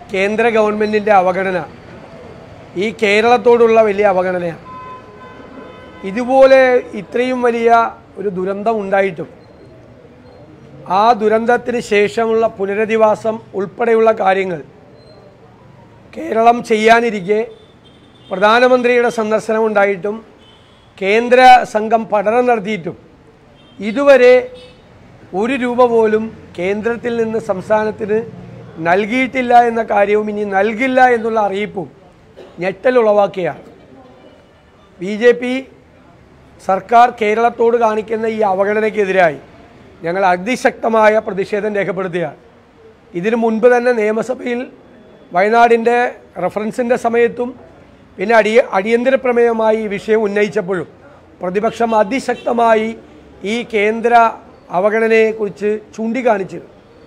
കേന്ദ്ര ഗവൺമെൻറ്റിൻ്റെ അവഗണന ഈ കേരളത്തോടുള്ള വലിയ അവഗണനയാണ് ഇതുപോലെ ഇത്രയും വലിയ ഒരു ദുരന്തം ഉണ്ടായിട്ടും ആ ദുരന്തത്തിന് ശേഷമുള്ള പുനരധിവാസം ഉൾപ്പെടെയുള്ള കാര്യങ്ങൾ കേരളം ചെയ്യാനിരിക്കെ പ്രധാനമന്ത്രിയുടെ സന്ദർശനം ഉണ്ടായിട്ടും കേന്ദ്ര സംഘം പഠനം നടത്തിയിട്ടും ഇതുവരെ ഒരു രൂപ പോലും കേന്ദ്രത്തിൽ നിന്ന് സംസ്ഥാനത്തിന് നൽകിയിട്ടില്ല എന്ന കാര്യവും ഇനി നൽകില്ല എന്നുള്ള അറിയിപ്പും ഞെട്ടലുളവാക്കിയാണ് ബി ജെ പി സർക്കാർ കേരളത്തോട് കാണിക്കുന്ന ഈ അവഗണനയ്ക്കെതിരായി ഞങ്ങൾ അതിശക്തമായ പ്രതിഷേധം രേഖപ്പെടുത്തുകയാണ് ഇതിനു മുൻപ് തന്നെ നിയമസഭയിൽ വയനാടിൻ്റെ റഫറൻസിൻ്റെ സമയത്തും പിന്നെ അടിയ അടിയന്തര പ്രമേയമായി ഈ വിഷയം ഉന്നയിച്ചപ്പോഴും പ്രതിപക്ഷം അതിശക്തമായി ഈ കേന്ദ്ര അവഗണനയെക്കുറിച്ച് ചൂണ്ടിക്കാണിച്ചത്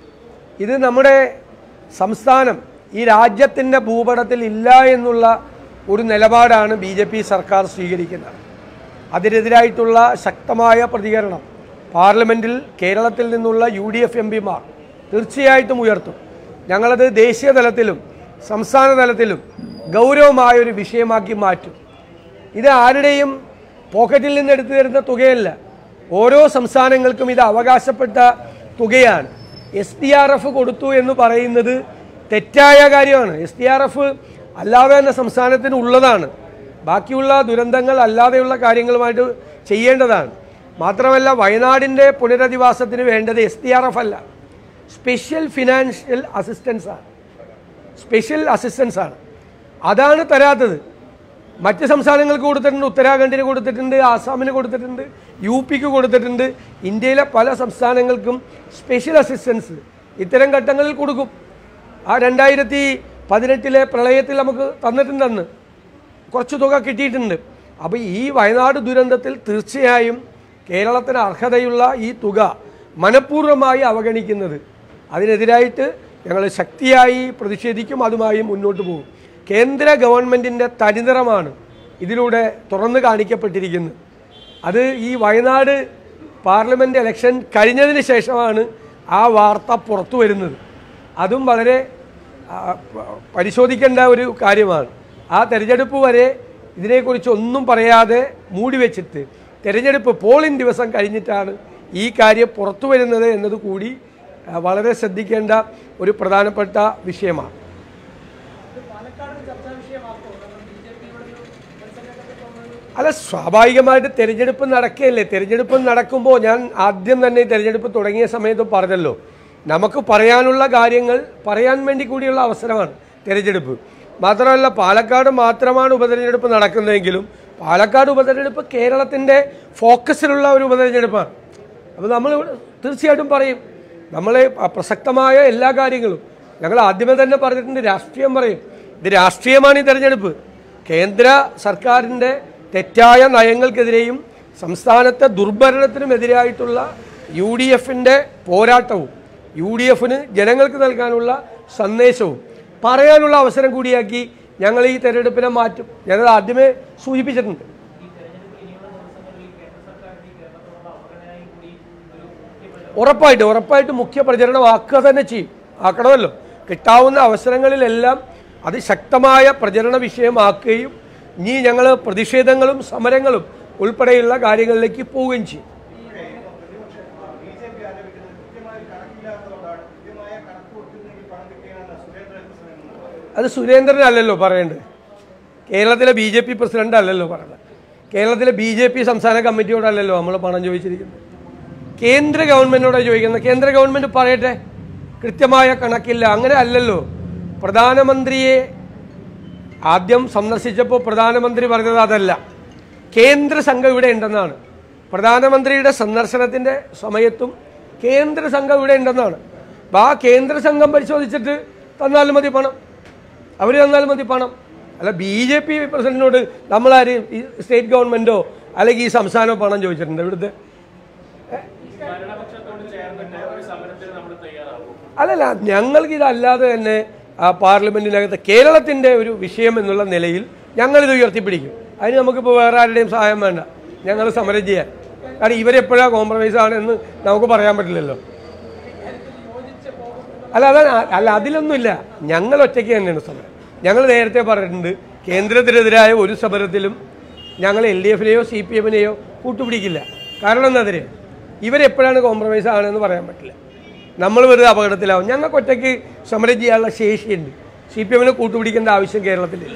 ഇത് നമ്മുടെ സംസ്ഥാനം ഈ രാജ്യത്തിൻ്റെ ഭൂപടത്തിൽ ഇല്ല എന്നുള്ള ഒരു നിലപാടാണ് ബി ജെ പി സർക്കാർ സ്വീകരിക്കുന്നത് അതിനെതിരായിട്ടുള്ള ശക്തമായ പ്രതികരണം പാർലമെൻറ്റിൽ കേരളത്തിൽ നിന്നുള്ള യു ഡി എഫ് എം പിമാർ തീർച്ചയായിട്ടും ഉയർത്തും ഞങ്ങളത് ദേശീയ തലത്തിലും സംസ്ഥാന തലത്തിലും ഗൗരവമായ ഒരു വിഷയമാക്കി മാറ്റും ഇത് ആരുടെയും പോക്കറ്റിൽ നിന്ന് എടുത്തു തരുന്ന തുകയല്ല ഓരോ സംസ്ഥാനങ്ങൾക്കും ഇത് അവകാശപ്പെട്ട തുകയാണ് എസ് ഡി ആർ എഫ് കൊടുത്തു എന്ന് പറയുന്നത് തെറ്റായ കാര്യമാണ് എസ് ഡി ആർ എഫ് അല്ലാതെ തന്നെ സംസ്ഥാനത്തിന് ഉള്ളതാണ് ബാക്കിയുള്ള ദുരന്തങ്ങൾ അല്ലാതെയുള്ള കാര്യങ്ങളുമായിട്ട് ചെയ്യേണ്ടതാണ് മാത്രമല്ല വയനാടിൻ്റെ പുനരധിവാസത്തിന് വേണ്ടത് എസ് ഡി ആർ എഫ് അല്ല സ്പെഷ്യൽ ഫിനാൻഷ്യൽ അസിസ്റ്റൻസ് ആണ് സ്പെഷ്യൽ അസിസ്റ്റൻസ് ആണ് അതാണ് തരാത്തത് മറ്റ് സംസ്ഥാനങ്ങൾക്ക് കൊടുത്തിട്ടുണ്ട് ഉത്തരാഖണ്ഡിന് കൊടുത്തിട്ടുണ്ട് ആസാമിന് കൊടുത്തിട്ടുണ്ട് യു പിക്ക് കൊടുത്തിട്ടുണ്ട് ഇന്ത്യയിലെ പല സംസ്ഥാനങ്ങൾക്കും സ്പെഷ്യൽ അസിസ്റ്റൻസ് ഇത്തരം ഘട്ടങ്ങളിൽ കൊടുക്കും ആ രണ്ടായിരത്തി പതിനെട്ടിലെ പ്രളയത്തിൽ നമുക്ക് തന്നിട്ടുണ്ട് അന്ന് കുറച്ച് തുക കിട്ടിയിട്ടുണ്ട് അപ്പോൾ ഈ വയനാട് ദുരന്തത്തിൽ തീർച്ചയായും കേരളത്തിന് അർഹതയുള്ള ഈ തുക മനഃപൂർവ്വമായി അവഗണിക്കുന്നത് അതിനെതിരായിട്ട് ഞങ്ങൾ ശക്തിയായി പ്രതിഷേധിക്കും അതുമായി മുന്നോട്ട് പോകും കേന്ദ്ര ഗവൺമെൻറ്റിൻ്റെ തനിനിറമാണ് ഇതിലൂടെ തുറന്നു കാണിക്കപ്പെട്ടിരിക്കുന്നത് അത് ഈ വയനാട് പാർലമെൻറ്റ് ഇലക്ഷൻ കഴിഞ്ഞതിന് ശേഷമാണ് ആ വാർത്ത പുറത്തു വരുന്നത് അതും വളരെ ആ, പ- പരിശോധിക്കേണ്ട ഒരു കാര്യമാണ് ആ തെരഞ്ഞെടുപ്പ് വരെ ഇതിനെക്കുറിച്ച് ഒന്നും പറയാതെ മൂടി വെച്ചിട്ട് തെരഞ്ഞെടുപ്പ് പോളിംഗ് ദിവസം കഴിഞ്ഞിട്ടാണ് ഈ കാര്യം പുറത്തു വരുന്നത് എന്നത് കൂടി ആ, വളരെ ശ്രദ്ധിക്കേണ്ട ഒരു പ്രധാനപ്പെട്ട വിഷയമാണ് അല്ല സ്വാഭാവികമായിട്ട് തെരഞ്ഞെടുപ്പ് നടക്കുകയല്ലേ തെരഞ്ഞെടുപ്പ് നടക്കുമ്പോൾ ഞാൻ ആദ്യം തന്നെ ഈ തെരഞ്ഞെടുപ്പ് തുടങ്ങിയ സമയത്ത് പറഞ്ഞല്ലോ നമുക്ക് പറയാനുള്ള കാര്യങ്ങൾ പറയാൻ വേണ്ടി കൂടിയുള്ള അവസരമാണ് തെരഞ്ഞെടുപ്പ് മാത്രമല്ല പാലക്കാട് മാത്രമാണ് ഉപതെരഞ്ഞെടുപ്പ് നടക്കുന്നതെങ്കിലും പാലക്കാട് ഉപതെരഞ്ഞെടുപ്പ് കേരളത്തിൻ്റെ ഫോക്കസിലുള്ള ഒരു ഉപതെരഞ്ഞെടുപ്പാണ് അപ്പോൾ നമ്മൾ തീർച്ചയായിട്ടും പറയും നമ്മളെ പ്രസക്തമായ എല്ലാ കാര്യങ്ങളും ഞങ്ങൾ ആദ്യമേ തന്നെ പറഞ്ഞിട്ടുണ്ട് രാഷ്ട്രീയം പറയും ഇത് രാഷ്ട്രീയമാണ് ഈ തെരഞ്ഞെടുപ്പ് കേന്ദ്ര സർക്കാരിൻ്റെ തെറ്റായ നയങ്ങൾക്കെതിരെയും സംസ്ഥാനത്തെ ദുർഭരണത്തിനുമെതിരായിട്ടുള്ള യു ഡി എഫിൻ്റെ പോരാട്ടവും യു ഡി എഫിന് ജനങ്ങൾക്ക് നൽകാനുള്ള സന്ദേശവും പറയാനുള്ള അവസരം കൂടിയാക്കി ഞങ്ങൾ ഈ തെരഞ്ഞെടുപ്പിനെ മാറ്റും ഞാനത് ആദ്യമേ സൂചിപ്പിച്ചിട്ടുണ്ട് ഉറപ്പായിട്ട് ഉറപ്പായിട്ട് മുഖ്യ പ്രചരണം ആക്കുക തന്നെ ചെയ്യും ആക്കണമല്ലോ കിട്ടാവുന്ന അവസരങ്ങളിലെല്ലാം അത് ശക്തമായ പ്രചരണ വിഷയമാക്കുകയും ഇനി ഞങ്ങൾ പ്രതിഷേധങ്ങളും സമരങ്ങളും ഉൾപ്പെടെയുള്ള കാര്യങ്ങളിലേക്ക് പോവുകയും ചെയ്യും അത് സുരേന്ദ്രൻ അല്ലല്ലോ പറയേണ്ടത് കേരളത്തിലെ ബി ജെ പി പ്രസിഡന്റ് അല്ലല്ലോ പറയുന്നത് കേരളത്തിലെ ബി ജെ പി സംസ്ഥാന കമ്മിറ്റിയോടല്ലല്ലോ നമ്മൾ പണം ചോദിച്ചിരിക്കുന്നത് കേന്ദ്ര ഗവൺമെന്റിനോടാണ് ചോദിക്കുന്നത് കേന്ദ്ര ഗവൺമെന്റ് പറയട്ടെ കൃത്യമായ കണക്കില്ല അങ്ങനെ അല്ലല്ലോ പ്രധാനമന്ത്രിയെ ആദ്യം സന്ദർശിച്ചപ്പോൾ പ്രധാനമന്ത്രി പറഞ്ഞത് അതല്ല കേന്ദ്ര സംഘം ഇവിടെ ഉണ്ടെന്നാണ് പ്രധാനമന്ത്രിയുടെ സന്ദർശനത്തിൻ്റെ സമയത്തും കേന്ദ്ര സംഘം ഇവിടെ ഉണ്ടെന്നാണ് അപ്പോൾ ആ കേന്ദ്ര സംഘം പരിശോധിച്ചിട്ട് തന്നാലും മതി പണം അവർ തന്നാൽ മതി പണം അല്ല ബി ജെ പി പ്രസിഡന്റിനോട് നമ്മളാര് ഈ സ്റ്റേറ്റ് ഗവൺമെൻറ്റോ അല്ലെങ്കിൽ ഈ സംസ്ഥാനമോ പണം ചോദിച്ചിട്ടുണ്ട് ഇവിടുത്തെ അല്ലല്ല ഞങ്ങൾക്ക് ഇതല്ലാതെ തന്നെ ആ പാർലമെന്റിനകത്ത് കേരളത്തിന്റെ ഒരു വിഷയം എന്നുള്ള നിലയിൽ ഞങ്ങളിത് ഉയർത്തിപ്പിടിക്കും അതിന് നമുക്കിപ്പോൾ വേറെ ആരുടെയും സഹായം വേണ്ട ഞങ്ങൾ സമരം ചെയ്യാൻ കാരണം ഇവരെപ്പോഴാണ് കോംപ്രമൈസ് ആണ് എന്ന് നമുക്ക് പറയാൻ പറ്റില്ലല്ലോ അല്ല അതാണ് അല്ല അതിലൊന്നുമില്ല ഞങ്ങൾ ഒറ്റയ്ക്ക് തന്നെയാണ് സമരം ഞങ്ങൾ നേരത്തെ പറഞ്ഞിട്ടുണ്ട് കേന്ദ്രത്തിനെതിരായ ഒരു സമരത്തിലും ഞങ്ങൾ എൽ ഡി എഫിനെയോ സി പി എമ്മിനെയോ കൂട്ടുപിടിക്കില്ല കാരണം എന്താ അറിയാം ഇവരെപ്പോഴാണ് കോംപ്രമൈസ് ആണെന്ന് പറയാൻ പറ്റില്ല നമ്മൾ വെറുതെ അപകടത്തിലാവും ഞങ്ങൾക്ക് ഒറ്റയ്ക്ക് സമരം ചെയ്യാനുള്ള ശേഷിയുണ്ട് സി പി എമ്മിനെ കൂട്ടുപിടിക്കേണ്ട ആവശ്യം കേരളത്തിലില്ല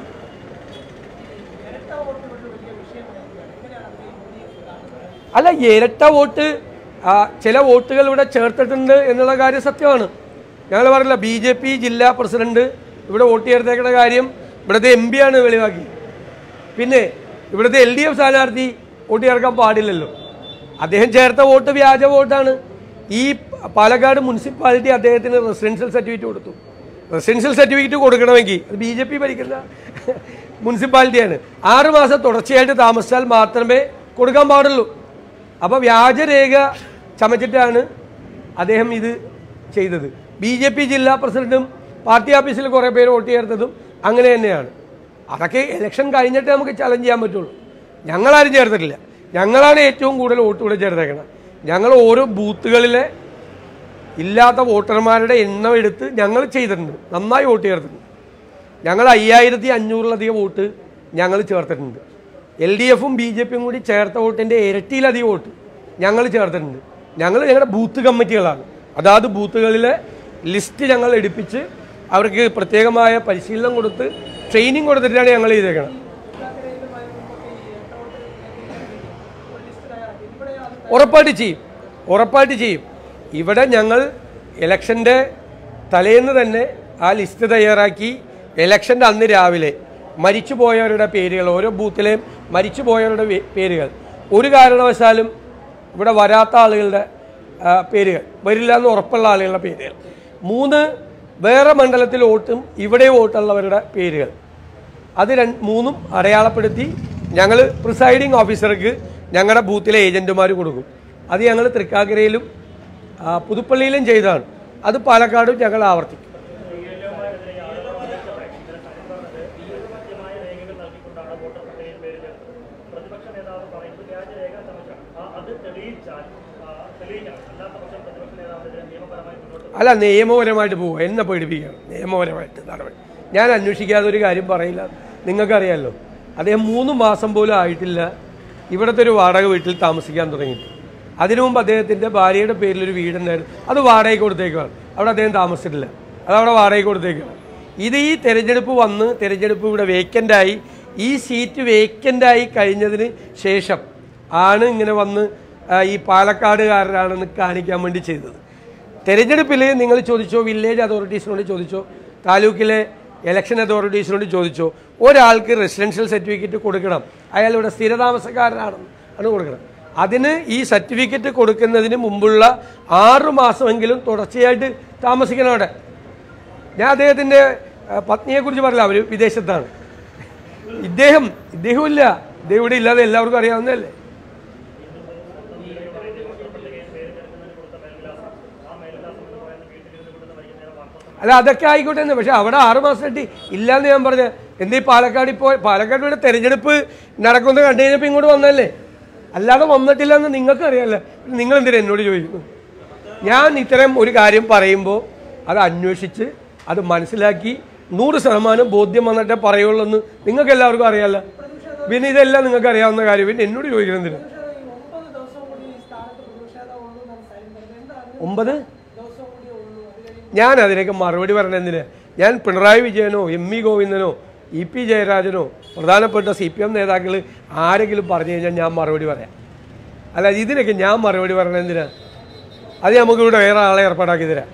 അല്ല ഇരട്ട വോട്ട് ആ, ചില വോട്ടുകൾ ഇവിടെ ചേർത്തിട്ടുണ്ട് എന്നുള്ള കാര്യം സത്യമാണ് ഞങ്ങൾ പറഞ്ഞില്ല ബി ജെ പി ജില്ലാ പ്രസിഡന്റ് ഇവിടെ വോട്ട് ചേർത്തേക്കുന്ന കാര്യം ഇവിടുത്തെ എം ആണ് വെളിവാക്കി പിന്നെ ഇവിടുത്തെ എൽ ഡി എഫ് സ്ഥാനാർത്ഥി വോട്ട് ചേർക്കാൻ പാടില്ലല്ലോ അദ്ദേഹം ചേർത്ത വോട്ട് വ്യാജ വോട്ടാണ് ഈ പാലക്കാട് മുനിസിപ്പാലിറ്റി അദ്ദേഹത്തിന് റെസിഡൻഷ്യൽ സർട്ടിഫിക്കറ്റ് കൊടുത്തു റെസിഡൻഷ്യൽ സർട്ടിഫിക്കറ്റ് കൊടുക്കണമെങ്കിൽ അത് ബി ജെ പി ഭരിക്കുന്ന മുനിസിപ്പാലിറ്റിയാണ് ആറ് മാസം തുടർച്ചയായിട്ട് താമസിച്ചാൽ മാത്രമേ കൊടുക്കാൻ പാടുള്ളൂ അപ്പോൾ വ്യാജരേഖ ചമച്ചിട്ടാണ് അദ്ദേഹം ഇത് ചെയ്തത് ബി ജെ പി ജില്ലാ പ്രസിഡന്റും പാർട്ടി ഓഫീസിൽ കുറേ പേര് വോട്ട് ചേർത്തതും അങ്ങനെ തന്നെയാണ് അതൊക്കെ ഇലക്ഷൻ കഴിഞ്ഞിട്ട് നമുക്ക് ചലഞ്ച് ചെയ്യാൻ പറ്റുള്ളൂ ഞങ്ങളാരും ചേർത്തിട്ടില്ല ഞങ്ങളാണ് ഏറ്റവും കൂടുതൽ വോട്ട് ഇവിടെ ചേർത്തേക്കണം ഞങ്ങൾ ഓരോ ബൂത്തുകളിലെ ഇല്ലാത്ത വോട്ടർമാരുടെ എണ്ണം എടുത്ത് ഞങ്ങൾ ചെയ്തിട്ടുണ്ട് നന്നായി വോട്ട് ചേർത്തിട്ടുണ്ട് ഞങ്ങൾ അയ്യായിരത്തി അഞ്ഞൂറിലധികം വോട്ട് ഞങ്ങൾ ചേർത്തിട്ടുണ്ട് എൽ ഡി എഫും ബി ജെ പിയും കൂടി ചേർത്ത വോട്ടിൻ്റെ ഇരട്ടിയിലധികം വോട്ട് ഞങ്ങൾ ചേർത്തിട്ടുണ്ട് ഞങ്ങൾ ഞങ്ങളുടെ ബൂത്ത് കമ്മിറ്റികളാണ് അതാത് ബൂത്തുകളിലെ ലിസ്റ്റ് ഞങ്ങൾ എടുപ്പിച്ച് അവർക്ക് പ്രത്യേകമായ പരിശീലനം കൊടുത്ത് ട്രെയിനിങ് കൊടുത്തിട്ടാണ് ഞങ്ങൾ ചെയ്തേക്കണം ഉറപ്പായിട്ട് ചെയ്യും ഉറപ്പായിട്ട് ചെയ്യും ഇവിടെ ഞങ്ങൾ ഇലക്ഷൻ്റെ തലേന്ന് തന്നെ ആ ലിസ്റ്റ് തയ്യാറാക്കി ഇലക്ഷൻ്റെ അന്ന് രാവിലെ മരിച്ചു പോയവരുടെ പേരുകൾ ഓരോ ബൂത്തിലെയും മരിച്ചു പോയവരുടെ വേ- പേരുകൾ ഒരു കാരണവശാലും ഇവിടെ വരാത്ത ആളുകളുടെ ആ, പേരുകൾ വരില്ല എന്ന് ഉറപ്പുള്ള ആളുകളുടെ പേരുകൾ മൂന്ന് വേറെ മണ്ഡലത്തിൽ വോട്ടും ഇവിടെ വോട്ടുള്ളവരുടെ പേരുകൾ അത് രണ്ട് മൂന്നും അടയാളപ്പെടുത്തി ഞങ്ങൾ പ്രിസൈഡിംഗ് ഓഫീസർക്ക് ഞങ്ങളുടെ ബൂത്തിലെ ഏജന്റുമാർ കൊടുക്കും അത് ഞങ്ങൾ തൃക്കാക്കരയിലും ആ, പുതുപ്പള്ളിയിലും ചെയ്തതാണ് അത് പാലക്കാടും ഞങ്ങൾ ആവർത്തിക്കും അല്ല നിയമപരമായിട്ട് പോവുക എന്നെ പേടിപ്പിക്കണം നിയമപരമായിട്ട് നടപടി ഞാൻ അന്വേഷിക്കാതെ ഒരു കാര്യം പറയില്ല നിങ്ങൾക്കറിയാമല്ലോ അദ്ദേഹം മൂന്ന് മാസം പോലും ആയിട്ടില്ല ഇവിടുത്തെ ഒരു വാടക വീട്ടിൽ താമസിക്കാൻ തുടങ്ങിയിട്ട് അതിനു മുമ്പ് അദ്ദേഹത്തിൻ്റെ ഭാര്യയുടെ പേരിൽ ഒരു വീടുണ്ടായിരുന്നു അത് വാടകയ്ക്ക് കൊടുത്തേക്കാണ് അവിടെ അദ്ദേഹം താമസിച്ചിട്ടില്ല അത് അവിടെ വാടകയ്ക്ക് കൊടുത്തേക്കാണ് ഇത് ഈ തെരഞ്ഞെടുപ്പ് വന്ന് തെരഞ്ഞെടുപ്പ് ഇവിടെ വേക്കൻ്റായി ഈ സീറ്റ് വേക്കൻ്റായി കഴിഞ്ഞതിന് ശേഷം ആണ് ഇങ്ങനെ വന്ന് ആ, ഈ പാലക്കാടുകാരനാണെന്ന് കാണിക്കാൻ വേണ്ടി ചെയ്തത് തെരഞ്ഞെടുപ്പിൽ നിങ്ങൾ ചോദിച്ചോ വില്ലേജ് അതോറിറ്റീസിനോട് ചോദിച്ചോ താലൂക്കിലെ ഇലക്ഷൻ അതോറിറ്റീസിനോട് ചോദിച്ചോ ഒരാൾക്ക് റെസിഡൻഷ്യൽ സർട്ടിഫിക്കറ്റ് കൊടുക്കണം അയാൾ ഇവിടെ സ്ഥിരതാമസക്കാരനാണെന്ന് ആണ് കൊടുക്കണം അതിന് ഈ സർട്ടിഫിക്കറ്റ് കൊടുക്കുന്നതിന് മുമ്പുള്ള ആറു മാസമെങ്കിലും തുടർച്ചയായിട്ട് താമസിക്കണം അവിടെ ഞാൻ അദ്ദേഹത്തിൻ്റെ പത്നിയെക്കുറിച്ച് പറയില്ല അവർ വിദേശത്താണ് ഇദ്ദേഹം ഇദ്ദേഹം ഇല്ല ഇദ്ദേഹം ഇവിടെ ഇല്ലാതെ എല്ലാവർക്കും അറിയാവുന്നതല്ലേ അല്ല അതൊക്കെ ആയിക്കോട്ടെ എന്ന് പക്ഷെ അവിടെ ആറ് മാസമായിട്ട് ഇല്ലാന്ന് ഞാൻ പറഞ്ഞ എന്തീ പാലക്കാട് ഇപ്പോൾ പാലക്കാട് ഇവിടെ തെരഞ്ഞെടുപ്പ് നടക്കുന്നത് കണ്ടു കഴിഞ്ഞപ്പോൾ ഇങ്ങോട്ട് വന്നല്ലേ അല്ലാതെ വന്നിട്ടില്ല എന്ന് നിങ്ങൾക്ക് അറിയാമല്ലോ നിങ്ങൾ എന്തിനാ എന്നോട് ചോദിക്കുന്നു ഞാൻ ഇത്തരം ഒരു കാര്യം പറയുമ്പോൾ അത് അന്വേഷിച്ച് അത് മനസ്സിലാക്കി നൂറ് ശതമാനം ബോധ്യം വന്നിട്ടേ പറയുള്ളൂ എന്ന് നിങ്ങൾക്ക് എല്ലാവർക്കും അറിയാമല്ലോ പിന്നെ ഇതെല്ലാം നിങ്ങൾക്ക് അറിയാവുന്ന കാര്യം പിന്നെ എന്നോട് ചോദിക്കണം എന്തിനാ ഒമ്പത് ഞാൻ അതിനൊക്കെ മറുപടി പറഞ്ഞ എന്തിന് ഞാൻ പിണറായി വിജയനോ എം ഇ ഗോവിന്ദനോ ഇ പി ജയരാജനോ പ്രധാനപ്പെട്ട സി പി എം നേതാക്കൾ ആരെങ്കിലും പറഞ്ഞു കഴിഞ്ഞാൽ ഞാൻ മറുപടി പറയാം അല്ല ഇതിനൊക്കെ ഞാൻ മറുപടി പറയണത് എന്തിനാ അത് നമുക്കിവിടെ വേറെ ആളെ ഏർപ്പാടാക്കി തരാം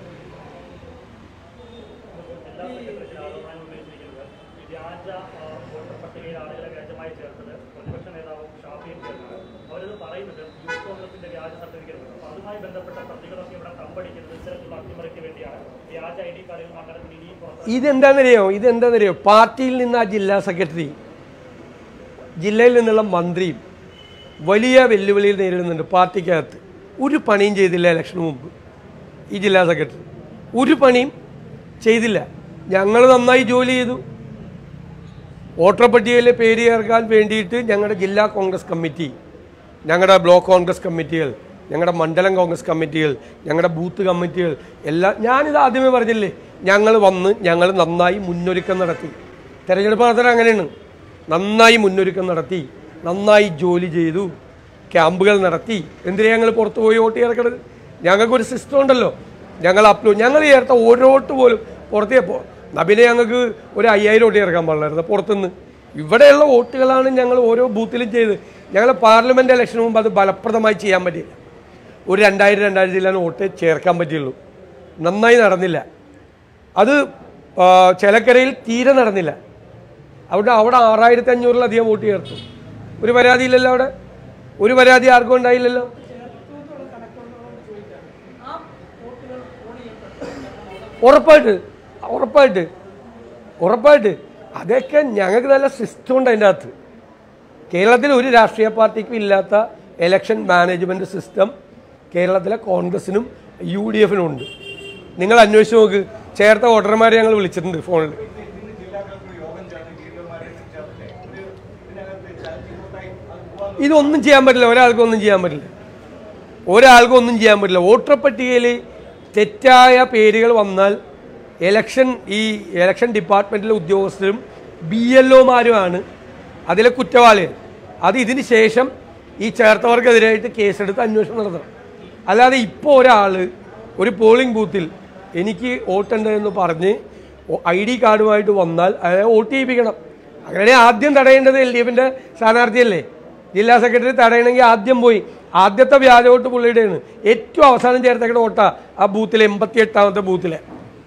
ഇതെന്താണെന്നറിയോ ഇതെന്താണെന്നറിയോ പാർട്ടിയിൽ നിന്ന് ആ ജില്ലാ സെക്രട്ടറി ജില്ലയിൽ നിന്നുള്ള മന്ത്രിയും വലിയ വെല്ലുവിളിയിൽ നേരിടുന്നുണ്ട് പാർട്ടിക്കകത്ത് ഒരു പണിയും ചെയ്തില്ല ഇലക്ഷന് മുമ്പ് ഈ ജില്ലാ സെക്രട്ടറി ഒരു പണിയും ചെയ്തില്ല ഞങ്ങൾ നന്നായി ജോലി ചെയ്തു വോട്ടർ പട്ടികയിലെ പേര് ചേർക്കാൻ വേണ്ടിയിട്ട് ഞങ്ങളുടെ ജില്ലാ കോൺഗ്രസ് കമ്മിറ്റി ഞങ്ങളുടെ ബ്ലോക്ക് കോൺഗ്രസ് കമ്മിറ്റികൾ ഞങ്ങളുടെ മണ്ഡലം കോൺഗ്രസ് കമ്മിറ്റികൾ ഞങ്ങളുടെ ബൂത്ത് കമ്മിറ്റികൾ എല്ലാം ഞാനിത് ആദ്യമേ പറഞ്ഞില്ലേ ഞങ്ങൾ വന്ന് ഞങ്ങൾ നന്നായി മുന്നൊരുക്കം നടത്തി തെരഞ്ഞെടുപ്പ് നടത്താൻ അങ്ങനെയാണ് നന്നായി മുന്നൊരുക്കം നടത്തി നന്നായി ജോലി ചെയ്തു ക്യാമ്പുകൾ നടത്തി എന്തിനാ ഞങ്ങൾ പുറത്ത് പോയി വോട്ട് ചേർക്കണത് ഞങ്ങൾക്കൊരു സിസ്റ്റം ഉണ്ടല്ലോ ഞങ്ങൾ അപ്ലോഡ് ഞങ്ങൾ ചേർത്ത ഓരോ വോട്ട് പോലും പുറത്തേ പോ നബിനെ ഞങ്ങൾക്ക് ഒരു അയ്യായിരം വോട്ട് ചേർക്കാൻ പാടില്ലായിരുന്നു പുറത്തുനിന്ന് ഇവിടെയുള്ള വോട്ടുകളാണ് ഞങ്ങൾ ഓരോ ബൂത്തിലും ചെയ്ത് ഞങ്ങൾ പാർലമെൻറ്റ് ഇലക്ഷന് മുമ്പ് അത് ഫലപ്രദമായി ചെയ്യാൻ പറ്റിയില്ല ഒരു രണ്ടായിരം രണ്ടായിരത്തി ഇല്ലാന്ന് വോട്ട് ചേർക്കാൻ പറ്റിയുള്ളൂ നന്നായി നടന്നില്ല അത് ആ, ചേലക്കരയിൽ തീരെ നടന്നില്ല അവിടെ അവിടെ ആറായിരത്തി അഞ്ഞൂറിലധികം വോട്ട് ചേർത്തു ഒരു പരാതിയില്ലല്ലോ അവിടെ ഒരു പരാതി ആർക്കും ഉണ്ടായില്ലല്ലോ ഉറപ്പായിട്ട് ഉറപ്പായിട്ട് ഉറപ്പായിട്ട് അതൊക്കെ ഞങ്ങൾക്ക് നല്ല സിസ്റ്റം ഉണ്ട് അതിൻ്റെ അകത്ത് കേരളത്തിൽ ഒരു രാഷ്ട്രീയ പാർട്ടിക്കും ഇല്ലാത്ത എലക്ഷൻ മാനേജ്മെൻറ്റ് സിസ്റ്റം കേരളത്തിലെ കോൺഗ്രസിനും യു ഡി എഫിനും ഉണ്ട് നിങ്ങൾ അന്വേഷിച്ച് നോക്ക് ചേർത്ത വോട്ടർമാരെ ഞങ്ങൾ വിളിച്ചിട്ടുണ്ട് ഫോണിൽ ഇതൊന്നും ചെയ്യാൻ പറ്റില്ല ഒരാൾക്കും ഒന്നും ചെയ്യാൻ പറ്റില്ല ഒരാൾക്കും ഒന്നും ചെയ്യാൻ പറ്റില്ല വോട്ടർ പട്ടികയിൽ തെറ്റായ പേരുകൾ വന്നാൽ എലക്ഷൻ ഈ എലക്ഷൻ ഡിപ്പാർട്ട്മെൻറ്റിലെ ഉദ്യോഗസ്ഥരും ബി എൽ ഒമാരുമാണ് അതിലെ കുറ്റവാളികൾ അത് ഇതിന് ശേഷം ഈ ചേർത്തവർക്കെതിരായിട്ട് കേസെടുത്ത് അന്വേഷണം നടത്തണം അല്ലാതെ ഇപ്പോൾ ഒരാൾ ഒരു പോളിംഗ് ബൂത്തിൽ എനിക്ക് വോട്ടുണ്ട് എന്ന് പറഞ്ഞ് ഐ ഡി കാർഡുമായിട്ട് വന്നാൽ അയാളെ വോട്ട് ചെയ്യിപ്പിക്കണം അങ്ങനെ ആദ്യം തടയേണ്ടത് എൽ ഡി എഫിൻ്റെ സ്ഥാനാർത്ഥിയല്ലേ ജില്ലാ സെക്രട്ടറി തടയണമെങ്കിൽ ആദ്യം പോയി ആദ്യത്തെ വ്യാജ വോട്ട് പുള്ളിയുടെയാണ് ഏറ്റവും അവസാനം ചേർത്തേക്കുന്ന വോട്ടാ ആ ബൂത്തിലെ എൺപത്തി എട്ടാമത്തെ ബൂത്തിലെ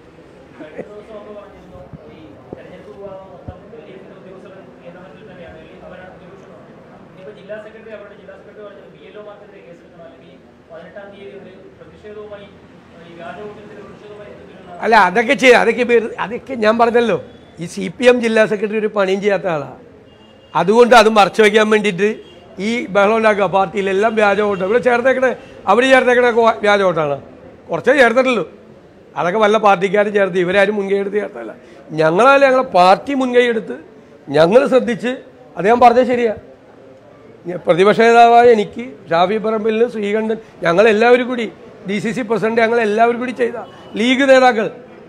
ഇനിയിപ്പോ ജില്ലാ സെക്രട്ടറി അവരുടെ ജില്ലാ സെക്രട്ടറി പറഞ്ഞത് ബി എൽ ഒമാർക്കെതിരെ കേസെടുക്കണം അല്ലെങ്കിൽ പതിനെട്ടാം തീയതി ഒരു പ്രതിഷേധവുമായി ഈ വ്യാജ വോട്ടിന്റെ പ്രതിഷേധവുമായി എന്തെങ്കിലും അല്ല അതൊക്കെ ചെയ്യാം അതൊക്കെ പേര് അതൊക്കെ ഞാൻ പറഞ്ഞല്ലോ ഈ സി പി എം ജില്ലാ സെക്രട്ടറി ഒരു പണിയും ചെയ്യാത്ത ആളാണ് അതുകൊണ്ട് അത് മറച്ചു വയ്ക്കാൻ വേണ്ടിയിട്ട് ഈ ബഹളം ഉണ്ടാക്കുക പാർട്ടിയിലെല്ലാം വ്യാജ വോട്ട് ഇവിടെ ചേർത്തേക്കണേ അവർ ചേർത്തേക്കണ വ്യാജ വോട്ടാണ് കുറച്ചേ ചേർത്തിട്ടുള്ളൂ അതൊക്കെ വല്ല പാർട്ടിക്കാരും ചേർത്ത് ഇവരാരും മുൻകൈ എടുത്ത് ചേർത്തല്ല ഞങ്ങളാലും ഞങ്ങളെ പാർട്ടി മുൻകൈ എടുത്ത് ഞങ്ങൾ ശ്രദ്ധിച്ച് അദ്ദേഹം പറഞ്ഞത് ശരിയാ ഞ- പ്രതിപക്ഷ നേതാവായ എനിക്ക് ഷാഫി പറമ്പിലിന് ശ്രീകണ്ഠൻ ഞങ്ങൾ എല്ലാവരും കൂടി ഡി സി സി പ്രസിഡന്റ് ഞങ്ങൾ എല്ലാവരും കൂടി ചെയ്ത ലീഗ് നേതാക്കൾ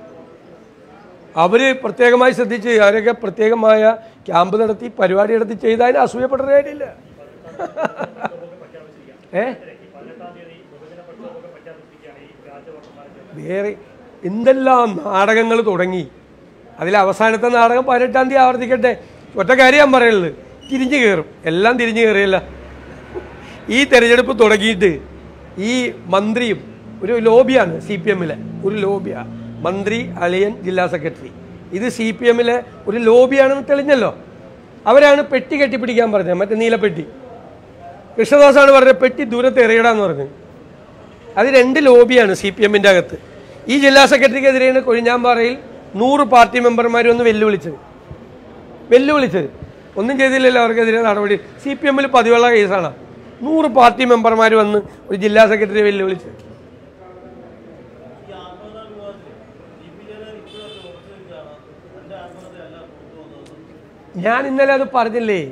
അവര് പ്രത്യേകമായി ശ്രദ്ധിച്ച് അവരൊക്കെ പ്രത്യേകമായ ക്യാമ്പ് നടത്തി പരിപാടി നടത്തി ചെയ്തതിന് അസൂയപ്പെട്ട കാര്യമില്ല ഏ വേറെ എന്തെല്ലാം നാടകങ്ങൾ തുടങ്ങി അതിൽ അവസാനത്തെ നാടകം പതിനെട്ടാം തീയതി ആവർത്തിക്കട്ടെ ഒറ്റ കാര്യം ഞാൻ പറയുള്ളത് തിരിഞ്ഞു കയറും എല്ലാം തിരിഞ്ഞു കയറിയല്ല ഈ തെരഞ്ഞെടുപ്പ് തുടങ്ങിയിട്ട് ഈ മന്ത്രിയും ഒരു ലോബിയാണ് സി പി എമ്മിലെ ഒരു ലോബിയാണ് മന്ത്രി അളിയൻ ജില്ലാ സെക്രട്ടറി ഇത് സി പി എമ്മിലെ ഒരു ലോബിയാണെന്ന് തെളിഞ്ഞല്ലോ അവരാണ് പെട്ടി കെട്ടിപ്പിടിക്കാൻ പറഞ്ഞത് മറ്റേ നീലപ്പെട്ടി കൃഷ്ണദാസാണ് പറഞ്ഞത് പെട്ടി ദൂരത്ത് എറിയടാന്ന് പറഞ്ഞു അത് രണ്ട് ലോബിയാണ് സി പി എമ്മിൻ്റെ അകത്ത് ഈ ജില്ലാ സെക്രട്ടറിക്കെതിരെയാണ് കൊഴിഞ്ഞാമ്പാറയിൽ നൂറ് പാർട്ടി മെമ്പർമാർ ഒന്ന് വെല്ലുവിളിച്ചത് വെല്ലുവിളിച്ചത് ഒന്നും ചെയ്തില്ലല്ലോ അവർക്കെതിരെ നടപടി സി പി എമ്മിൽ പതിവുള്ള കേസാണ് നൂറ് പാർട്ടി മെമ്പർമാർ വന്ന് ഒരു ജില്ലാ സെക്രട്ടറിയെ വെല്ലുവിളിച്ചത് ഞാൻ ഇന്നലെ അത് പറഞ്ഞില്ലേ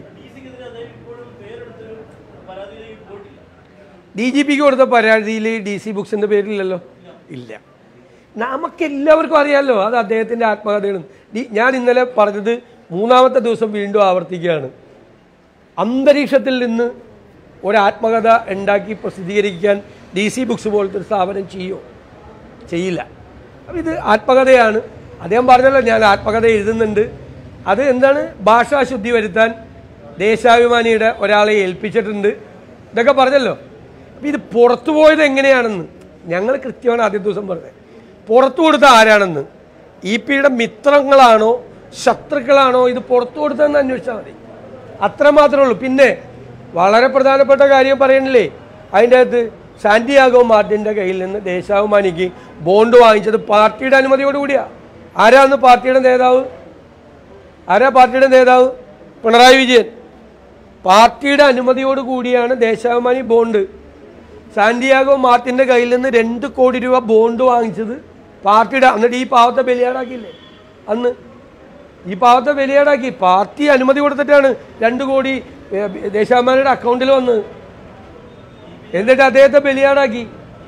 ഡി ജി പിക്ക് കൊടുത്ത പരാതിയിൽ ഡി സി ബുക്സിന്റെ പേരില്ലല്ലോ ഇല്ല നമുക്ക് എല്ലാവർക്കും അറിയാമല്ലോ അത് അദ്ദേഹത്തിന്റെ ആത്മകഥയാണ് ഡി- ഞാൻ ഇന്നലെ പറഞ്ഞത് മൂന്നാമത്തെ ദിവസം വീണ്ടും ആവർത്തിക്കുകയാണ് അന്തരീക്ഷത്തിൽ നിന്ന് ഒരാത്മകഥ ഉണ്ടാക്കി പ്രസിദ്ധീകരിക്കാൻ ഡി സി ബുക്സ് പോലത്തെ ഒരു സ്ഥാപനം ചെയ്യോ ചെയ്യില്ല അപ്പം ഇത് ആത്മകഥയാണ് അദ്ദേഹം പറഞ്ഞല്ലോ ഞാൻ ആത്മകഥ എഴുതുന്നുണ്ട് അത് എന്താണ് ഭാഷാശുദ്ധി വരുത്താൻ ദേശാഭിമാനിയുടെ ഒരാളെ ഏൽപ്പിച്ചിട്ടുണ്ട് ഇതൊക്കെ പറഞ്ഞല്ലോ അപ്പം ഇത് പുറത്തു പോയത് എങ്ങനെയാണെന്ന് ഞങ്ങൾ കൃത്യമാണ് ആദ്യ ദിവസം പറഞ്ഞത് പുറത്തു കൊടുത്ത ആരാണെന്ന് ഇ പിയുടെ മിത്രങ്ങളാണോ ശത്രുക്കളാണോ ഇത് പുറത്തു കൊടുത്തതെന്ന് അന്വേഷിച്ചാൽ മതി അത്ര മാത്രമേ ഉള്ളൂ പിന്നെ വളരെ പ്രധാനപ്പെട്ട കാര്യം പറയണില്ലേ അതിൻ്റെ അകത്ത് സാന്റിയാഗോ മാർട്ടിൻ്റെ കയ്യിൽ നിന്ന് ദേശാഭിമാനിക്ക് ബോണ്ട് വാങ്ങിച്ചത് പാർട്ടിയുടെ അനുമതിയോടുകൂടിയാ ആരാന്ന് പാർട്ടിയുടെ നേതാവ് ആരാ പാർട്ടിയുടെ നേതാവ് പിണറായി വിജയൻ പാർട്ടിയുടെ അനുമതിയോട് കൂടിയാണ് ദേശാഭിമാനി ബോണ്ട് സാന്റിയാഗോ മാർട്ടിന്റെ കയ്യിൽ നിന്ന് രണ്ട് കോടി രൂപ ബോണ്ട് വാങ്ങിച്ചത് പാർട്ടിയുടെ എന്നിട്ട് ഈ പാവത്തെ ബലിയാടാക്കിയില്ലേ അന്ന് ഈ പാവത്തെ ബലിയാടാക്കി പാർട്ടി അനുമതി കൊടുത്തിട്ടാണ് രണ്ട് കോടി ഏ, ദേശാഭിമാനിയുടെ അക്കൗണ്ടിൽ വന്നത് എന്നിട്ട് അദ്ദേഹത്തെ ബലിയാടാക്കി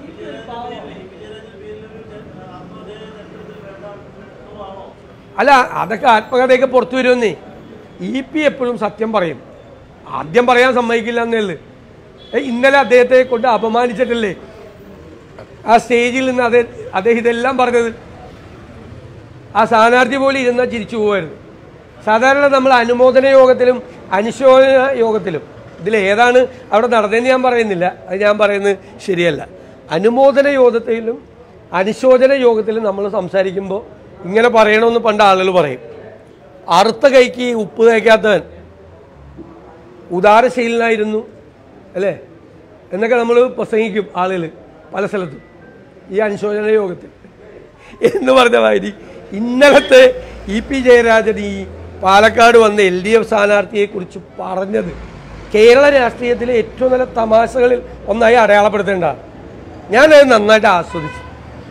അല്ല അതൊക്കെ ആത്മകഥയൊക്കെ പുറത്തു വരുമെന്നേ ഇ പി എപ്പോഴും സത്യം പറയും ആദ്യം പറയാൻ സമ്മതിക്കില്ല എന്നേ ഉള്ളു ഏ, ഇന്നലെ അദ്ദേഹത്തെ കൊണ്ട് അപമാനിച്ചിട്ടില്ലേ ആ സ്റ്റേജിൽ നിന്ന് അദ്ദേഹം അദ്ദേഹം ഇതെല്ലാം പറഞ്ഞത് ആ സ്ഥാനാർത്ഥി പോലെ ഇരുന്നാൽ ചിരിച്ചു പോകുമായിരുന്നു സാധാരണ നമ്മൾ അനുമോദന യോഗത്തിലും അനുശോചന യോഗത്തിലും ഇതിൽ ഏതാണ് അവിടെ നടന്നതെന്ന് ഞാൻ പറയുന്നില്ല അത് ഞാൻ പറയുന്നത് ശരിയല്ല അനുമോദന യോഗത്തിലും അനുശോചന യോഗത്തിലും നമ്മൾ സംസാരിക്കുമ്പോൾ ഇങ്ങനെ പറയണമെന്ന് പണ്ട് ആളുകൾ പറയും അറുത്ത കൈക്ക് ഉപ്പ് തേക്കാത്തവൻ ഉദാരശീലനായിരുന്നു അല്ലേ എന്നൊക്കെ നമ്മൾ പ്രസംഗിക്കും ആളുകൾ പല സ്ഥലത്തും ഈ അനുശോചന യോഗത്തിൽ എന്ന് പറഞ്ഞ മാതിരി ഇന്നലത്തെ ഇ പി ജയരാജൻ ഈ പാലക്കാട് വന്ന എൽ ഡി എഫ് സ്ഥാനാർത്ഥിയെ കുറിച്ച് പറഞ്ഞത് കേരള രാഷ്ട്രീയത്തിലെ ഏറ്റവും നല്ല തമാശകളിൽ ഒന്നായി അടയാളപ്പെടുത്തേണ്ടതാണ് ഞാനത് നന്നായിട്ട് ആസ്വദിച്ചു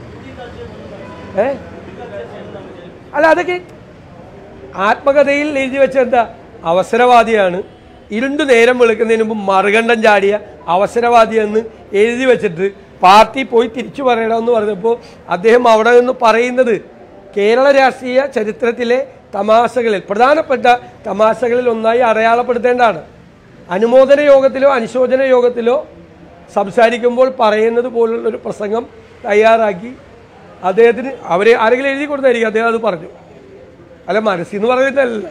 ഏ അല്ല അതൊക്കെ ആത്മകഥയിൽ എഴുതി വെച്ച എന്താ അവസരവാദിയാണ് ഇരുണ്ടു നേരം വെളുക്കുന്നതിന് മുമ്പ് മറുകണ്ഠം ചാടിയ അവസരവാദിയെന്ന് എഴുതി വെച്ചിട്ട് പാർട്ടി പോയി തിരിച്ചു പറയണമെന്ന് പറഞ്ഞപ്പോൾ അദ്ദേഹം അവിടെ നിന്ന് പറയുന്നത് കേരള രാഷ്ട്രീയ ചരിത്രത്തിലെ തമാശകളിൽ പ്രധാനപ്പെട്ട തമാശകളിൽ ഒന്നായി അടയാളപ്പെടുത്തേണ്ടതാണ് അനുമോദന യോഗത്തിലോ അനുശോചന യോഗത്തിലോ സംസാരിക്കുമ്പോൾ പറയുന്നത് പോലുള്ളൊരു പ്രസംഗം തയ്യാറാക്കി അദ്ദേഹത്തിന് അവരെ ആരെങ്കിലും എഴുതി കൊടുത്തായിരിക്കും അദ്ദേഹം അത് പറഞ്ഞു അല്ല മനസ്സിന്ന് പറയുന്നതല്ല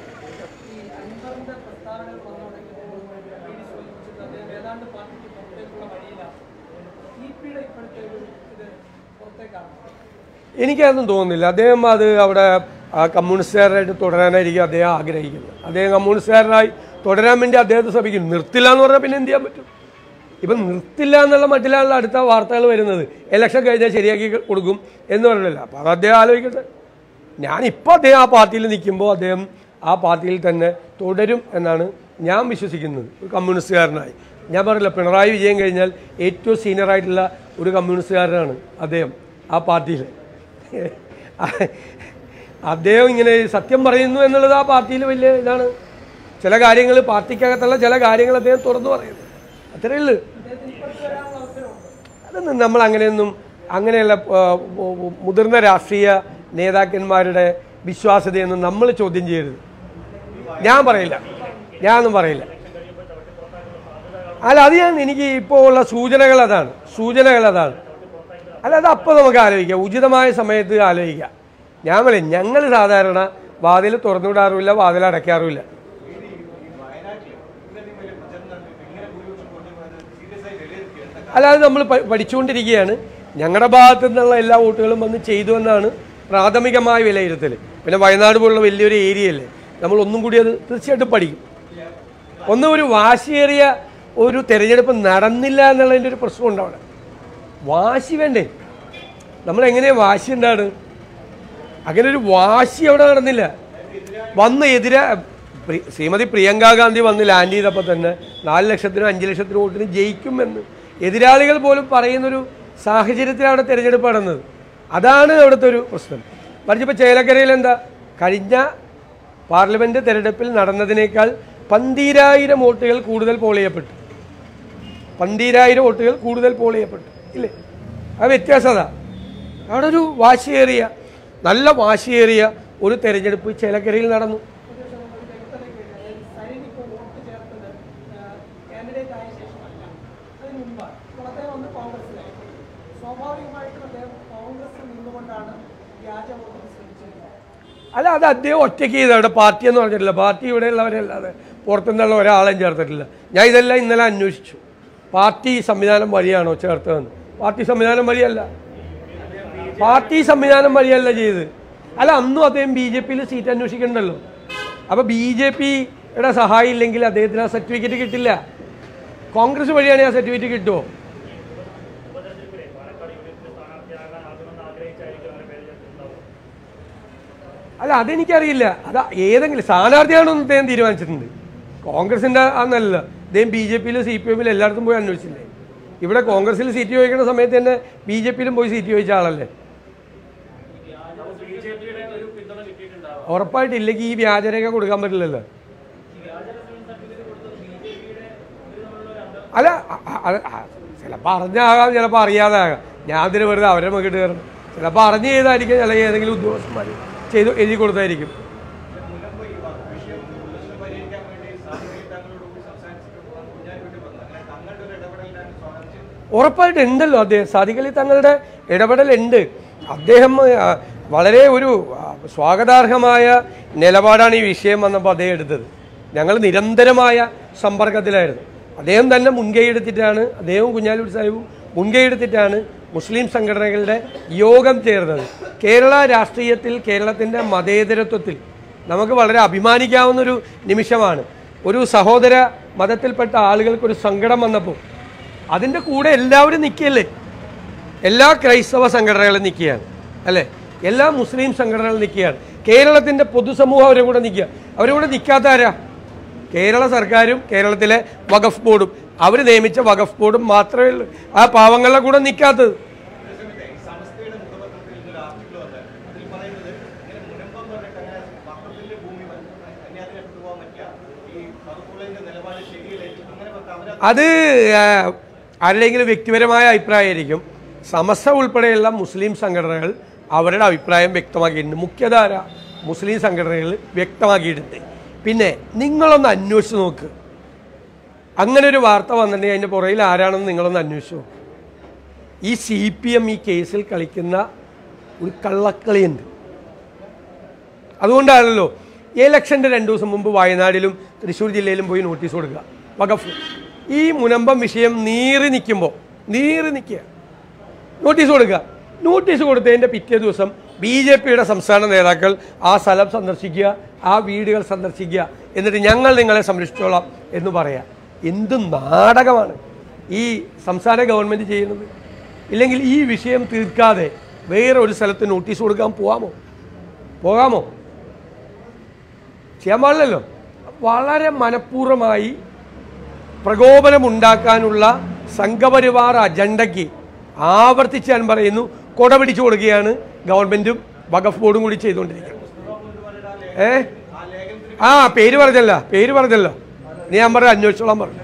എനിക്കതൊന്നും തോന്നുന്നില്ല അദ്ദേഹം അത് അവിടെ ആ കമ്മ്യൂണിസ്റ്റുകാരായിട്ട് തുടരാനായിരിക്കും അദ്ദേഹം ആഗ്രഹിക്കുന്നത് അദ്ദേഹം കമ്മ്യൂണിസ്റ്റുകാരനായി തുടരാൻ വേണ്ടി അദ്ദേഹത്തെ ശ്രമിക്കുന്നു നിർത്തില്ല എന്ന് പറഞ്ഞാൽ പിന്നെ എന്ത് ചെയ്യാൻ പറ്റും ഇപ്പം നിർത്തില്ല എന്നുള്ള മട്ടിലാണ് അടുത്ത വാർത്തകൾ വരുന്നത് ഇലക്ഷൻ കഴിഞ്ഞാൽ ശരിയാക്കി കൊടുക്കും എന്ന് പറഞ്ഞില്ല അപ്പോൾ അത് അദ്ദേഹം ആലോചിക്കട്ടെ ഞാനിപ്പോൾ അദ്ദേഹം ആ പാർട്ടിയിൽ നിൽക്കുമ്പോൾ അദ്ദേഹം ആ പാർട്ടിയിൽ തന്നെ തുടരും എന്നാണ് ഞാൻ വിശ്വസിക്കുന്നത് ഒരു കമ്മ്യൂണിസ്റ്റുകാരനായി ഞാൻ പറഞ്ഞില്ല പിണറായി വിജയൻ കഴിഞ്ഞാൽ ഏറ്റവും സീനിയർ ആയിട്ടുള്ള ഒരു കമ്മ്യൂണിസ്റ്റുകാരനാണ് അദ്ദേഹം ആ പാർട്ടിയിൽ അദ്ദേഹം ഇങ്ങനെ സത്യം പറയുന്നു എന്നുള്ളത് ആ പാർട്ടിയിൽ വലിയ ഇതാണ് ചില കാര്യങ്ങൾ പാർട്ടിക്കകത്തുള്ള ചില കാര്യങ്ങൾ അദ്ദേഹം തുറന്നു പറയുന്നു അത്രയേ ഉള്ളൂ അതൊന്നും നമ്മൾ അങ്ങനെയൊന്നും അങ്ങനെയുള്ള ആ, ഉ- ഉ- മുതിർന്ന രാഷ്ട്രീയ നേതാക്കന്മാരുടെ വിശ്വാസ്യതയൊന്നും നമ്മൾ ചോദ്യം ചെയ്യരുത് ഞാൻ പറയില്ല ഞാനൊന്നും പറയില്ല അല്ല അത് ഞാൻ എനിക്ക് ഇപ്പോൾ ഉള്ള സൂചനകൾ അതാണ് സൂചനകൾ അതാണ് അല്ല അത് അപ്പോൾ നമുക്ക് ആലോചിക്കാം ഉചിതമായ സമയത്ത് ആലോചിക്കാം ഞാൻ പറയും ഞങ്ങൾ സാധാരണ വാതിൽ തുറന്നുവിടാറുമില്ല വാതിൽ അടയ്ക്കാറുമില്ല അല്ലാതെ നമ്മൾ പ- പഠിച്ചുകൊണ്ടിരിക്കുകയാണ് ഞങ്ങളുടെ ഭാഗത്തു നിന്നുള്ള എല്ലാ വോട്ടുകളും വന്ന് ചെയ്തു എന്നാണ് പ്രാഥമികമായ വിലയിരുത്തൽ പിന്നെ വയനാട് പോലുള്ള വലിയൊരു ഏരിയയല്ലേ നമ്മൾ ഒന്നും കൂടി അത് തീർച്ചയായിട്ടും പഠിക്കും ഒന്ന് ഒരു വാശിയേറിയ ഒരു തെരഞ്ഞെടുപ്പ് നടന്നില്ല എന്നുള്ളതിൻ്റെ ഒരു പ്രശ്നമുണ്ട് അവിടെ വാശി വേണ്ടേ നമ്മൾ എങ്ങനെയാ വാശി എന്താണ് അങ്ങനെ ഒരു വാശി അവിടെ നടന്നില്ല വന്ന് എതിര പ്രി- ശ്രീമതി പ്രിയങ്ക ഗാന്ധി വന്ന് ലാൻഡ് ചെയ്തപ്പോൾ തന്നെ നാല് ലക്ഷത്തിനും അഞ്ച് ലക്ഷത്തിനും വോട്ടിന് ജയിക്കുമെന്ന് എതിരാളികൾ പോലും പറയുന്നൊരു സാഹചര്യത്തിലാണ് അവിടെ തിരഞ്ഞെടുപ്പ് നടന്നത് അതാണ് അവിടുത്തെ ഒരു പ്രശ്നം മറിച്ചിപ്പോൾ ചേലക്കരയിൽ എന്താ കഴിഞ്ഞ പാർലമെന്റ് തെരഞ്ഞെടുപ്പിൽ നടന്നതിനേക്കാൾ പന്തീരായിരം വോട്ടുകൾ കൂടുതൽ പോൾ ചെയ്യപ്പെട്ടു പന്തീരായിരം വോട്ടുകൾ കൂടുതൽ പോൾ ചെയ്യപ്പെട്ടു ഇല്ലേ ആ വ്യത്യാസത അവിടെ ഒരു വാശിയേറിയ നല്ല വാശിയേറിയ ഒരു തെരഞ്ഞെടുപ്പ് ചേലക്കരയിൽ നടന്നു സൈനിക വോട്ട് ചേർത്തത് കാൻഡിഡേറ്റ് ആയ ശേഷമല്ല അതിന് മുമ്പാണ് അപ്പോൾ അദ്ദേഹം വന്ന് കോൺഗ്രസിലായി സ്വാഭാവികമായിട്ടും അദ്ദേഹം കോൺഗ്രസിൽ നിന്നുകൊണ്ടാണ് വ്യാജ വോട്ടിന് ശ്രമിച്ചിരുന്നത് അല്ല അത് അദ്ദേഹം ഒറ്റയ്ക്ക് ചെയ്ത അവിടെ പാർട്ടി എന്ന് പറഞ്ഞിട്ടില്ല പാർട്ടി ഇവിടെയുള്ളവരല്ലാതെ പുറത്തുനിന്നുള്ള ഒരാളെയും ചേർത്തിട്ടില്ല ഞാൻ ഇതെല്ലാം ഇന്നലെ അന്വേഷിച്ചു പാർട്ടി സംവിധാനം വഴിയാണോ ചേർത്തതെന്ന് പാർട്ടി സംവിധാനം വഴിയല്ല പാർട്ടി സംവിധാനം വഴിയല്ല ചെയ്ത് അല്ല അന്നും അദ്ദേഹം ബി ജെ പിയിൽ സീറ്റ് അന്വേഷിക്കണ്ടല്ലോ അപ്പോൾ ബി ജെ പിയുടെ സഹായം ഇല്ലെങ്കിൽ അദ്ദേഹത്തിന് ആ സർട്ടിഫിക്കറ്റ് കിട്ടില്ല കോൺഗ്രസ് വഴിയാണ് ആ സർട്ടിഫിക്കറ്റ് കിട്ടുമോ അല്ല അതെനിക്കറിയില്ല അത് ഏതെങ്കിലും സ്ഥാനാർത്ഥിയാണെന്ന് അദ്ദേഹം തീരുമാനിച്ചിട്ടുണ്ട് കോൺഗ്രസിന്റെ ആണെന്നല്ല അദ്ദേഹം ബി ജെ പിയിലും സി പി എമ്മിലും എല്ലായിടത്തും പോയി അന്വേഷിച്ചില്ലേ ഇവിടെ കോൺഗ്രസിൽ സീറ്റ് ചോദിക്കുന്ന സമയത്ത് തന്നെ ബി ജെ പിയിലും പോയി സീറ്റ് ചോദിച്ച ആളല്ലേ ബി ജെ പിയുടെ ഒരു പിന്തുണ കിട്ടിയിട്ടുണ്ടാവും ഉറപ്പായിട്ടില്ലെങ്കിൽ ഈ വ്യാജരേഖ കൊടുക്കാൻ പറ്റില്ലല്ലോ അല്ല അ- അ- അ- ചിലപ്പോൾ അറിഞ്ഞാകാം ചിലപ്പോൾ അറിയാതാകാം ഞാൻ അതിന് വെറുതെ അവരെ മുഖിട്ട് കയറണം ചിലപ്പോൾ അറിഞ്ഞ് ചെയ്തായിരിക്കും അല്ലെങ്കിൽ ഏതെങ്കിലും ഉദ്യോഗസ്ഥന്മാർ ചെയ്ത് എഴുതി കൊടുത്തായിരിക്കും മുൻപ് ഈ വിഷയം പ്രശ്നം പരിഹരിക്കാൻ വേണ്ടി സാമൂഹിക തങ്ങളോട് സംസാരിച്ചിട്ട് കുഞ്ഞാലിക്കുട്ടി പറഞ്ഞു അങ്ങനെ തങ്ങളുടെ ഒരു ഇടപെടലിനാണ് സ്വാഗതിച്ചത് ഉറപ്പായിട്ട് ഉണ്ടല്ലോ അദ്ദേഹം സാദിഖലി തങ്ങളുടെ ഇടപെടലുണ്ട് അദ്ദേഹം ആ, വളരെ ഒരു ആ, സ്വാഗതാർഹമായ നിലപാടാണ് ഈ വിഷയം വന്നപ്പോൾ അദ്ദേഹം എടുത്തത് ഞങ്ങൾ നിരന്തരമായ സമ്പർക്കത്തിലായിരുന്നു അദ്ദേഹം തന്നെ മുൻകൈ എടുത്തിട്ടാണ് അദ്ദേഹവും കുഞ്ഞാലൂർ സാഹിബും മുൻകൈ എടുത്തിട്ടാണ് മുസ്ലിം സംഘടനകളുടെ യോഗം ചേർന്നത് കേരള രാഷ്ട്രീയത്തിൽ കേരളത്തിൻ്റെ മതേതരത്വത്തിൽ നമുക്ക് വളരെ അഭിമാനിക്കാവുന്നൊരു നിമിഷമാണ് ഒരു സഹോദര മതത്തിൽപ്പെട്ട ആളുകൾക്കൊരു സങ്കടം വന്നപ്പോൾ അതിൻ്റെ കൂടെ എല്ലാവരും നിൽക്കുകയല്ലേ എല്ലാ ക്രൈസ്തവ സംഘടനകളും നിൽക്കുകയാണ് അല്ലേ എല്ലാ മുസ്ലിം സംഘടനകളും നിൽക്കുകയാണ് കേരളത്തിൻ്റെ പൊതുസമൂഹം അവരുടെ കൂടെ നിൽക്കുക അവരുടെ കൂടെ നിൽക്കാത്ത ആരാ കേരള സർക്കാരും കേരളത്തിലെ വഖഫ് ബോർഡും അവർ നിയമിച്ച വഖഫ് ബോർഡും മാത്രമേ ഉള്ളൂ ആ പാവങ്ങളുടെ കൂടെ നിൽക്കാത്തത് അതേസമയത്ത് ഈ സമസ്തയുടെ മുഖപത്രത്തിൽ ഇന്നൊരു ആർട്ടിക്കിൾ വന്നത് അതിൽ പറയുന്നത് ഇങ്ങനെ മുനമ്പം എന്ന് പറഞ്ഞിട്ട് അങ്ങനെ വക്കഫിന്റെ ഭൂമി കന്യാസ്ത്രീ പോകാൻ പറ്റില്ല ഈ വകുപ്പുകളിന്റെ നിലപാട് ശരിയല്ല അങ്ങനെ പറഞ്ഞ അവരത് അത് ആ, ആരുടെയെങ്കിലും വ്യക്തിപരമായ അഭിപ്രായമായിരിക്കും സമസ്ത ഉൾപ്പെടെയുള്ള മുസ്ലിം സംഘടനകൾ അവരുടെ അഭിപ്രായം വ്യക്തമാക്കിയിട്ടുണ്ട് മുഖ്യധാര മുസ്ലിം സംഘടനകൾ വ്യക്തമാക്കിയിട്ടുണ്ട് പിന്നെ നിങ്ങളൊന്ന് അന്വേഷിച്ച് നോക്ക് അങ്ങനെ ഒരു വാർത്ത വന്നിട്ടുണ്ടെങ്കിൽ അതിൻ്റെ പുറകിൽ ആരാണെന്ന് നിങ്ങളൊന്ന് അന്വേഷിച്ചു നോക്ക്. ഈ സി പി എം ഈ കേസിൽ കളിക്കുന്ന ഒരു കള്ളക്കളിയുണ്ട് അതുകൊണ്ടാണല്ലോ ഇലക്ഷൻ്റെ രണ്ട് ദിവസം മുമ്പ് വയനാടിലും തൃശ്ശൂർ ജില്ലയിലും പോയി നോട്ടീസ് കൊടുക്കുക വഖഫ് ഈ മുനമ്പം വിഷയം നീറി നിൽക്കുമ്പോൾ നീറി നിൽക്കുക നോട്ടീസ് കൊടുക്കുക നോട്ടീസ് കൊടുത്തതിൻ്റെ പിറ്റേ ദിവസം ബി ജെ പിയുടെ സംസ്ഥാന നേതാക്കൾ ആ സ്ഥലം സന്ദർശിക്കുക ആ വീടുകൾ സന്ദർശിക്കുക എന്നിട്ട് ഞങ്ങൾ നിങ്ങളെ സംരക്ഷിച്ചോളാം എന്ന് പറയാം എന്ത് നാടകമാണ് ഈ സംസ്ഥാന ഗവൺമെൻറ് ചെയ്യുന്നത് ഇല്ലെങ്കിൽ ഈ വിഷയം തീർക്കാതെ വേറെ ഒരു സ്ഥലത്ത് നോട്ടീസ് കൊടുക്കാൻ പോകാമോ പോകാമോ ചെയ്യാൻ പാടില്ലല്ലോ വളരെ മനഃപൂർവ്വമായി പ്രകോപനമുണ്ടാക്കാനുള്ള സംഘപരിവാർ അജണ്ടയ്ക്ക് ആവർത്തിച്ച് ഞാൻ പറയുന്നു കൊട പിടിച്ചു കൊടുക്കുകയാണ് ഗവൺമെന്റും വഖഫ് ബോർഡും കൂടി ചെയ്തുകൊണ്ടിരിക്കുന്നത് ഏ ആ പേര് പറഞ്ഞല്ല പേര് പറഞ്ഞല്ലോ നീ ഞാൻ പറഞ്ഞ അന്വേഷിച്ചോളാൻ പറഞ്ഞു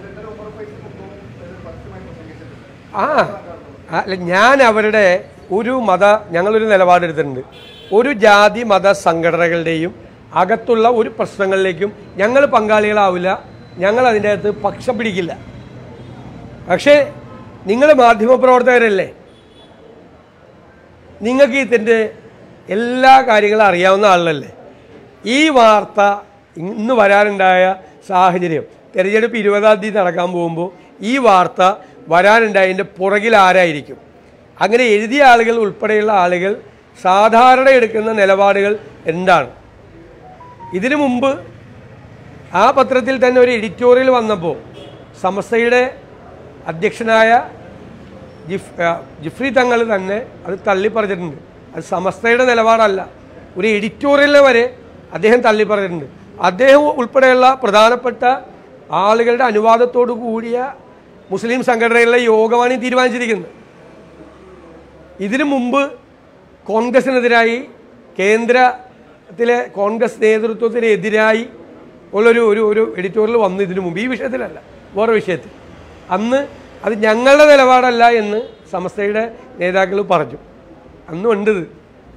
ആ അല്ല ഞാൻ അവരുടെ ഒരു മത ഞങ്ങളൊരു നിലപാടെടുത്തിട്ടുണ്ട് ഒരു ജാതി മത സംഘടനകളുടെയും അകത്തുള്ള ഒരു പ്രശ്നങ്ങളിലേക്കും ഞങ്ങൾ പങ്കാളികളാവില്ല ഞങ്ങൾ അതിൻ്റെ അകത്ത് പക്ഷം പിടിക്കില്ല പക്ഷേ നിങ്ങൾ മാധ്യമപ്രവർത്തകരല്ലേ നിങ്ങൾക്ക് ഇതിൻ്റെ എല്ലാ കാര്യങ്ങളും അറിയാവുന്ന ആളല്ലേ ഈ വാർത്ത ഇന്ന് വരാനുണ്ടായ സാഹചര്യം തെരഞ്ഞെടുപ്പ് ഇരുപതാം തീയതി നടക്കാൻ പോകുമ്പോൾ ഈ വാർത്ത വരാനുണ്ടായതിൻ്റെ പുറകിൽ ആരായിരിക്കും അങ്ങനെ എഴുതിയ ആളുകൾ ഉൾപ്പെടെയുള്ള ആളുകൾ സാധാരണ എടുക്കുന്ന നിലപാടുകൾ എന്താണ് ഇതിനു മുമ്പ് ആ പത്രത്തിൽ തന്നെ ഒരു എഡിറ്റോറിയൽ വന്നപ്പോൾ സമസ്തയുടെ അധ്യക്ഷനായ ജിഫ് ആ, ജിഫ്രി തങ്ങൾ തന്നെ അത് തള്ളി പറഞ്ഞിട്ടുണ്ട് അത് സമസ്തയുടെ നിലപാടല്ല ഒരു എഡിറ്റോറിയലിനെ വരെ അദ്ദേഹം തള്ളി പറഞ്ഞിട്ടുണ്ട് അദ്ദേഹം ഉൾപ്പെടെയുള്ള പ്രധാനപ്പെട്ട ആളുകളുടെ അനുവാദത്തോടു കൂടിയ മുസ്ലിം സംഘടനകളിലെ യോഗമാണ് ഈ തീരുമാനിച്ചിരിക്കുന്നത് ഇതിനു മുമ്പ് കോൺഗ്രസിനെതിരായി കേന്ദ്രത്തിലെ കോൺഗ്രസ് നേതൃത്വത്തിനെതിരായി ഉള്ളൊരു ഒരു ഒരു എഡിറ്റോറിയൽ വന്നു ഇതിനു മുമ്പ് ഈ വിഷയത്തിലല്ല വേറെ വിഷയത്തിൽ അന്ന് അത് ഞങ്ങളുടെ നിലപാടല്ല എന്ന് സമസ്തയുടെ നേതാക്കൾ പറഞ്ഞു അന്നും ഉണ്ട് ഇത്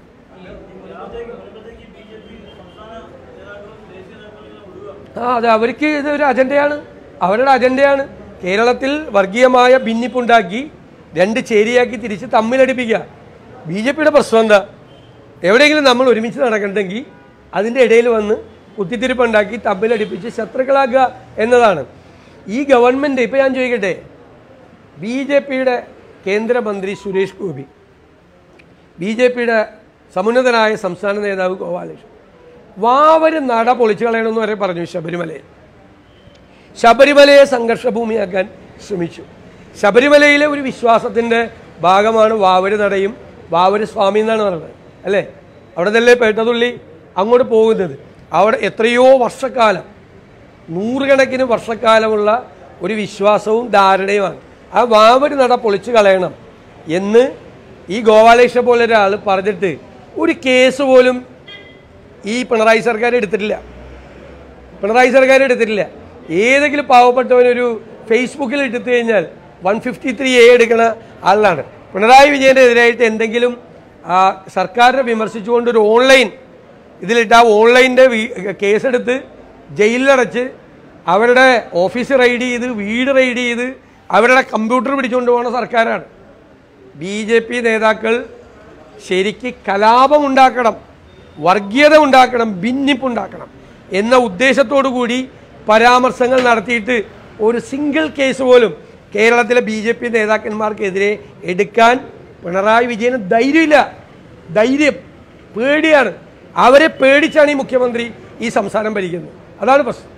ആ അത് അവർക്ക് ഇത് ഒരു അജണ്ടയാണ് അവരുടെ അജണ്ടയാണ് കേരളത്തിൽ വർഗീയമായ ഭിന്നിപ്പുണ്ടാക്കി രണ്ട് ചേരിയാക്കി തിരിച്ച് തമ്മിലടിപ്പിക്കുക ബി ജെ പിയുടെ പ്രശ്നം എന്താ എവിടെയെങ്കിലും നമ്മൾ ഒരുമിച്ച് നടക്കണ്ടെങ്കിൽ അതിൻ്റെ ഇടയിൽ വന്ന് കുത്തിത്തിരിപ്പുണ്ടാക്കി തമ്മിലടിപ്പിച്ച് ശത്രുക്കളാക്കുക എന്നതാണ് ഈ ഗവൺമെൻറ് ഇപ്പം ഞാൻ ചോദിക്കട്ടെ ബി ജെ പിയുടെ കേന്ദ്രമന്ത്രി സുരേഷ് ഗോപി ബി ജെ പിയുടെ സമുന്നതനായ സംസ്ഥാന നേതാവ് ഗോപാലകൃഷ്ണൻ വാവര് നട പൊളിച്ചു കളയണമെന്ന് വരെ പറഞ്ഞു ശബരിമലയിൽ ശബരിമലയെ സംഘർഷഭൂമിയാക്കാൻ ശ്രമിച്ചു ശബരിമലയിലെ ഒരു വിശ്വാസത്തിൻ്റെ ഭാഗമാണ് വാവര് നടയും വാവര് സ്വാമി എന്നാണ് പറയുന്നത് അല്ലേ അവിടെ നിന്നല്ലേ പേട്ടതുള്ളി അങ്ങോട്ട് പോകുന്നത് അവിടെ എത്രയോ വർഷക്കാലം നൂറുകണക്കിന് വർഷക്കാലമുള്ള ഒരു വിശ്വാസവും ധാരണയുമാണ് ആ വാവര് നട പൊളിച്ചു കളയണം എന്ന് ഈ ഗോപാലകൃഷ്ണ പോലെ ഒരാൾ പറഞ്ഞിട്ട് ഒരു കേസ് പോലും ഈ പിണറായി സർക്കാർ എടുത്തിട്ടില്ല പിണറായി സർക്കാർ എടുത്തിട്ടില്ല ഏതെങ്കിലും പാവപ്പെട്ടവനൊരു ഫേസ്ബുക്കിൽ എടുത്തു കഴിഞ്ഞാൽ വൺ ഫിഫ്റ്റി ത്രീ എ എടുക്കുന്ന ആളാണ് പിണറായി വിജയൻ്റെ എതിരായിട്ട് എന്തെങ്കിലും ആ, സർക്കാരിനെ വിമർശിച്ചുകൊണ്ട് ഒരു ഓൺലൈൻ ഇതിലിട്ട് ആ ഓൺലൈൻ്റെ കേസെടുത്ത് ജയിലിലടച്ച് അവരുടെ ഓഫീസ് റെയ്ഡ് ചെയ്ത് വീട് റെയ്ഡ് ചെയ്ത് അവരുടെ കമ്പ്യൂട്ടർ പിടിച്ചുകൊണ്ട് പോകുന്ന സർക്കാരാണ് ബി ജെ പി നേതാക്കൾ ശരിക്ക് കലാപം ഉണ്ടാക്കണം വർഗീയത ഉണ്ടാക്കണം ഭിന്നിപ്പുണ്ടാക്കണം എന്ന ഉദ്ദേശത്തോടു കൂടി പരാമർശങ്ങൾ നടത്തിയിട്ട് ഒരു സിംഗിൾ കേസ് പോലും കേരളത്തിലെ ബി ജെ പി നേതാക്കന്മാർക്കെതിരെ എടുക്കാൻ പിണറായി വിജയന് ധൈര്യമില്ല ധൈര്യം പേടിയാണ് അവരെ പേടിച്ചാണ് ഈ മുഖ്യമന്ത്രി ഈ സംസ്ഥാനം ഭരിക്കുന്നത് അതാണ് പ്രശ്നം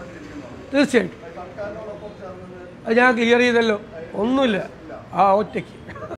തീർച്ചയായിട്ടും അത് ഞാൻ ക്ലിയർ ചെയ്തല്ലോ ഒന്നുമില്ല ആ ഒറ്റയ്ക്ക്